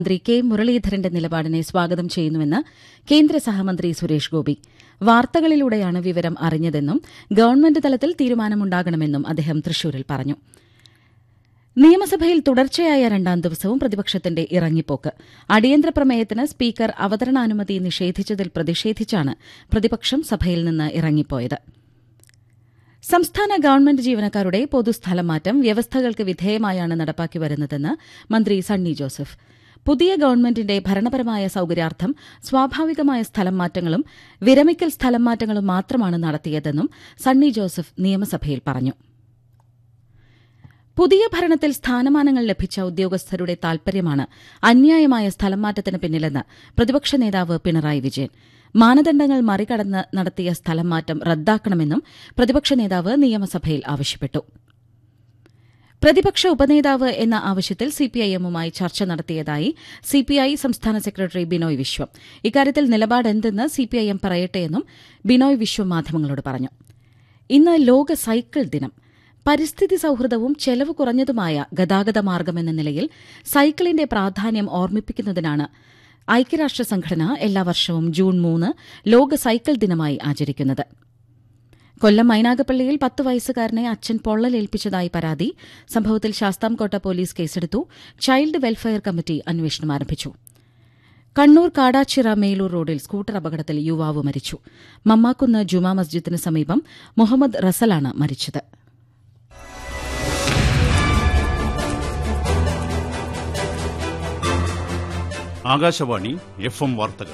മന്ത്രി കെ മുരളീധരന്റെ നിലപാടിനെ സ്വാഗതം ചെയ്യുന്നുവെന്ന് കേന്ദ്ര സഹമന്ത്രി സുരേഷ് ഗോപി വാർത്തകളിലൂടെയാണ് വിവരം അറിഞ്ഞതെന്നും ഗവൺമെന്റ് തലത്തിൽ തീരുമാനമുണ്ടാകണമെന്നും അദ്ദേഹം തൃശൂരിൽ പറഞ്ഞു നിയമസഭയിൽ തുടർച്ചയായ രണ്ടാം ദിവസവും പ്രതിപക്ഷത്തിന്റെ ഇറങ്ങിപ്പോക്ക് അടിയന്തര പ്രമേയത്തിന് സ്പീക്കർ അവതരണാനുമതി നിഷേധിച്ചതിൽ പ്രതിഷേധിച്ചാണ് പ്രതിപക്ഷം സഭയിൽ നിന്ന് ഇറങ്ങിപ്പോയത് സംസ്ഥാന ഗവൺമെന്റ് ജീവനക്കാരുടെ പൊതുസ്ഥലം മാറ്റം വ്യവസ്ഥകൾക്ക് വിധേയമായാണ് നടപ്പാക്കി വരുന്നതെന്ന് മന്ത്രി സണ്ണി ജോസഫ് പുതിയ ഗവൺമെന്റിന്റെ ഭരണപരമായ സൌകര്യാർത്ഥം സ്വാഭാവികമായ സ്ഥലം മാറ്റങ്ങളും വിരമിക്കൽ സ്ഥലം മാറ്റങ്ങളും മാത്രമാണ് നടത്തിയതെന്നും സണ്ണി ജോസഫ് നിയമസഭയിൽ പറഞ്ഞു പുതിയ ഭരണത്തിൽ സ്ഥാനമാനങ്ങൾ ലഭിച്ച ഉദ്യോഗസ്ഥരുടെ താൽപര്യമാണ് അന്യായമായ സ്ഥലം മാറ്റത്തിന് പിന്നിലെന്ന് പ്രതിപക്ഷ നേതാവ് പിണറായി വിജയൻ മാനദണ്ഡങ്ങൾ മറികടന്ന് നടത്തിയ സ്ഥലം മാറ്റം റദ്ദാക്കണമെന്നും പ്രതിപക്ഷ നേതാവ് നിയമസഭയിൽ ആവശ്യപ്പെട്ടു പ്രതിപക്ഷ ഉപനേതാവ് എന്ന ആവശ്യത്തിൽ സിപിഐഎമ്മുമായി ചർച്ച നടത്തിയതായി സിപിഐ സംസ്ഥാന സെക്രട്ടറി ബിനോയ് വിശ്വം ഇക്കാര്യത്തിൽ നിലപാടെന്തെന്ന് സിപിഐഎം പറയട്ടെയെന്നും ബിനോയ് വിശ്വം മാധ്യമങ്ങളോട് പറഞ്ഞു ഇന്ന് ലോക സൈക്കിൾ ദിനം പരിസ്ഥിതി സൌഹൃദവും ചെലവ് കുറഞ്ഞതുമായ ഗതാഗത മാർഗമെന്ന നിലയിൽ സൈക്കിളിന്റെ പ്രാധാന്യം ഓർമ്മിപ്പിക്കുന്നതിനാണ് ഐക്യരാഷ്ട്ര സംഘടന എല്ലാ വർഷവും ജൂൺ മൂന്ന് ലോക സൈക്കിൾ ദിനമായി ആചരിക്കുന്നത് കൊല്ലം മൈനാഗപ്പള്ളിയിൽ പത്ത് വയസ്സുകാരനെ അച്ഛൻ പൊള്ളലേൽപ്പിച്ചതായി പരാതി സംഭവത്തിൽ ശാസ്താംകോട്ട പോലീസ് കേസെടുത്തു ചൈൽഡ് വെൽഫെയർ കമ്മിറ്റി അന്വേഷണം ആരംഭിച്ചു കണ്ണൂർ കാടാച്ചിറ മേലൂർ റോഡിൽ സ്കൂട്ടർ അപകടത്തിൽ യുവാവ് മരിച്ചു മമ്മാക്കുന്ന് ജുമാ മസ്ജിദിന് സമീപം മുഹമ്മദ് റസലാണ് മരിച്ചത് ആകാശവാണി എഫ് എം വാർത്തകൾ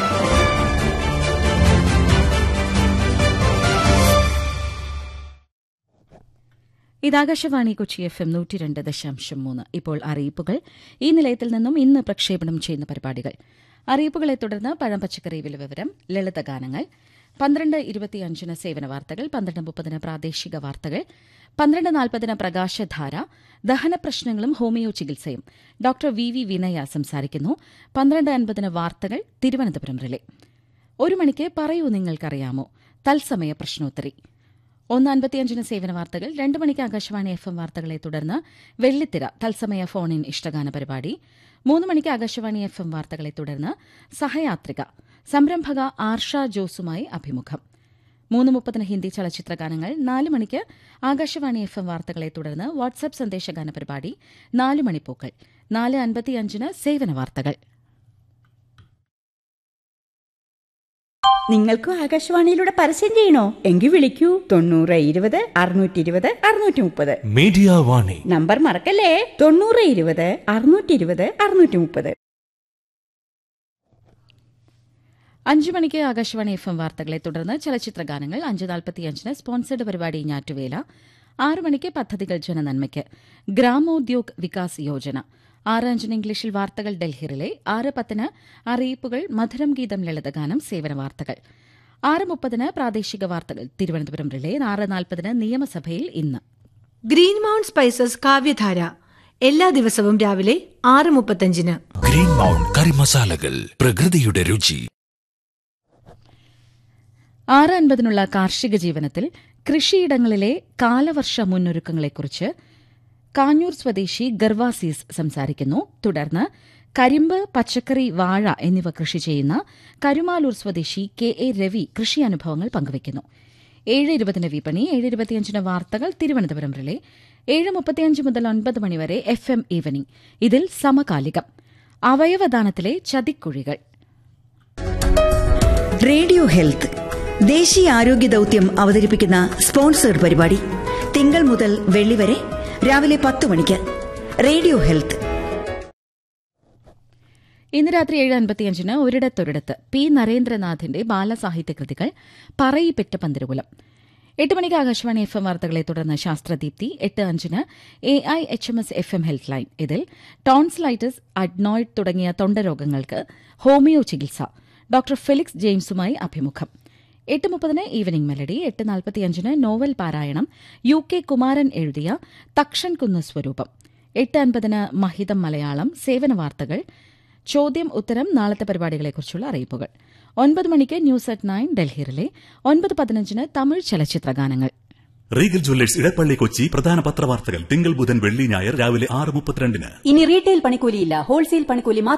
ഇത് ആകാശവാണി കൊച്ചി എഫ് എം നൂറ്റി രണ്ട് ദശാംശം മൂന്ന് ഇപ്പോൾ അറിയിപ്പുകൾ ഈ നിലയത്തിൽ നിന്നും ഇന്ന് പ്രക്ഷേപണം ചെയ്യുന്ന പരിപാടികൾ അറിയിപ്പുകളെ തുടർന്ന് പഴം പച്ചക്കറി വില വിവരം ലളിതഗാനങ്ങൾ പന്ത്രണ്ട് ഇരുപത്തിയഞ്ചിന് സേവന വാർത്തകൾ പന്ത്രണ്ട് മുപ്പതിന് പ്രാദേശിക വാർത്തകൾ പന്ത്രണ്ട് നാൽപ്പതിന് പ്രകാശധാര ദഹന പ്രശ്നങ്ങളും ഹോമിയോ ചികിത്സയും ഡോക്ടർ വി വി വിനയ സംസാരിക്കുന്നു പന്ത്രണ്ട് അൻപതിന് വാർത്തകൾ തിരുവനന്തപുരം റിലേ ഒരു മണിക്ക് പറയൂ നിങ്ങൾക്കറിയാമോ തത്സമയ പ്രശ്നോത്തരി ഒന്ന് അൻപത്തിയഞ്ചിന് സേവന വാർത്തകൾ രണ്ട് മണിക്ക് ആകാശവാണി എഫ് എം വാർത്തകളെ തുടർന്ന് വെള്ളിത്തിര തത്സമയ ഫോൺ ഇൻ ഇഷ്ടഗാന പരിപാടി മൂന്ന് മണിക്ക് ആകാശവാണി എഫ് എം വാർത്തകളെ തുടർന്ന് സഹയാത്രിക സംരംഭക ആർഷ ജോസുമായി അഭിമുഖം മൂന്ന് മുപ്പതിന് ഹിന്ദി ചലച്ചിത്ര ഗാനങ്ങൾ നാല് മണിക്ക് ആകാശവാണി എഫ് എം വാർത്തകളെ തുടർന്ന് വാട്സ്ആപ്പ് സന്ദേശഗാന പരിപാടി നാല് മണിപ്പൂക്കൾ നാല് അൻപത്തിയഞ്ചിന് സേവന വാർത്തകൾ നിങ്ങൾക്കും ആകാശവാണിയിലൂടെ പരസ്യം ചെയ്യണോ എങ്കിൽ വിളിക്കൂ തൊണ്ണൂറ് ഇരുപത് അറുന്നൂറ്റി ഇരുപത് അറുന്നൂറ്റി മുപ്പത് മീഡിയ വാണി നമ്പർ മറക്കല്ലേ തൊണ്ണൂറ് ഇരുപത് അറുന്നൂറ്റി ഇരുപത് അറുന്നൂറ്റി മുപ്പത് അഞ്ചു മണിക്ക് ആകാശവാണി എഫ് എം വാർത്തകളെ തുടർന്ന് ചലച്ചിത്ര ഗാനങ്ങൾ അഞ്ച് നാൽപ്പത്തിയഞ്ചിന് സ്പോൺസേഡ് പരിപാടി ഞാറ്റുവേല ആറ് മണിക്ക് പദ്ധതികൾ ജനനന്മയ്ക്ക് ഗ്രാമോദ്യോഗ് വികാസ് യോജന ആറ് അഞ്ചിന് ഇംഗ്ലീഷിൽ വാർത്തകൾ ഡൽഹിയിലെ ആറ് പത്തിന് അറിയിപ്പുകൾ മധുരം ഗീതം ലളിതഗാനം സേവന വാർത്തകൾ ആറ് മുപ്പതിന് പ്രാദേശിക വാർത്തകൾ തിരുവനന്തപുരം റിലേ ആറ് നാൽപ്പതിന് നിയമസഭയിൽ ഇന്ന് ഗ്രീൻ മൗണ്ട് സ്പൈസസ് കാവ്യധാര എല്ലാ ദിവസവും രാവിലെ ആറ് മുപ്പത്തഞ്ചിന് ഗ്രീൻ മൗണ്ട് കറി മസാലകൾ പ്രകൃതിയുടെ രുചി ആറ് അൻപതിനുള്ള കാർഷിക ജീവനത്തിൽ കൃഷിയിടങ്ങളിലെ കാലവർഷ മുന്നൊരുക്കങ്ങളെക്കുറിച്ച് കാഞ്ഞൂർ സ്വദേശി ഗർവാസീസ് സംസാരിക്കുന്നു തുടർന്ന് കരിമ്പ് പച്ചക്കറി വാഴ എന്നിവ കൃഷി ചെയ്യുന്ന കരുമാലൂർ സ്വദേശി കെ എ രവി കൃഷി അനുഭവങ്ങൾ പങ്കുവയ്ക്കുന്നു ഏഴ് ഇരുപതിന് വിപണി ഏഴ് ഇരുപത്തിയഞ്ചിന് വാർത്തകൾ തിരുവനന്തപുരം റിലേ ഏഴ് മുപ്പത്തിയഞ്ച് മുതൽ ഒൻപത് മണിവരെ എഫ് എം ഈവനിംഗ് ഇതിൽ സമകാലികം അവയവദാനത്തിലെ ചതിക്കുഴികൾ റേഡിയോ ഹെൽത്ത് ദേശീയ ആരോഗ്യ ദൌത്യം അവതരിപ്പിക്കുന്ന സ്പോൺസേഡ് പരിപാടി തിങ്കൾ മുതൽ വെള്ളി വരെ രാവിലെ പത്ത് മണിക്ക് റേഡിയോ ഹെൽത്ത് ഇന്ന് രാത്രി ഏഴ് അൻപത്തിയഞ്ചിന് ഒരിടത്തൊരിടത്ത് പി നരേന്ദ്രനാഥിന്റെ ബാലസാഹിത്യ കൃതികൾ പറയിപ്പെറ്റ പന്തിരുകുലം എട്ട് മണിക്ക് ആകാശവാണി എഫ് എം വാർത്തകളെ തുടർന്ന് ശാസ്ത്രദീപ്തി എട്ട് അഞ്ചിന് A I H M S F M health line ഇതിൽ ടോൺസ്ലൈറ്റിസ് അഡ്നോയിഡ് തുടങ്ങിയ തൊണ്ടരോഗങ്ങൾക്ക് ഹോമിയോ ചികിത്സ ഡോക്ടർ ഫെലിക്സ് ജെയിംസുമായി അഭിമുഖം എട്ട് മുപ്പതിന് ഈവനിംഗ് മെലഡി എട്ട് നാൽപ്പത്തിയഞ്ചിന് നോവൽ പാരായണം യു കെ കുമാരൻ എഴുതിയ തക്ഷൻ കുന്ന് സ്വരൂപം എട്ട് അൻപതിന് മഹിതം മലയാളം സേവന വാർത്തകൾ ചോദ്യം ഉത്തരം നാളത്തെ പരിപാടികളെക്കുറിച്ചുള്ള അറിയിപ്പുകൾ ഒൻപത് മണിക്ക് ന്യൂസ് അറ്റ് നയൻ ഡൽഹിയിലെ ഒൻപത് പതിനഞ്ചിന് തമിഴ് ചലച്ചിത്ര ഗാനങ്ങൾ റീഗൽ ജ്വല്ലേഴ്സ് ഇടപ്പള്ളി കൊച്ചി പ്രധാന പത്രവാർത്തകൾ തിങ്കൾ ബുധൻ വെള്ളി ഞായർ രാവിലെ ആറ് മുപ്പത്തിരണ്ടിന് ഇനി റീറ്റെയിൽ പണിക്കൂലിയില്ല ഹോൾസെയിൽ പണിക്കൂലി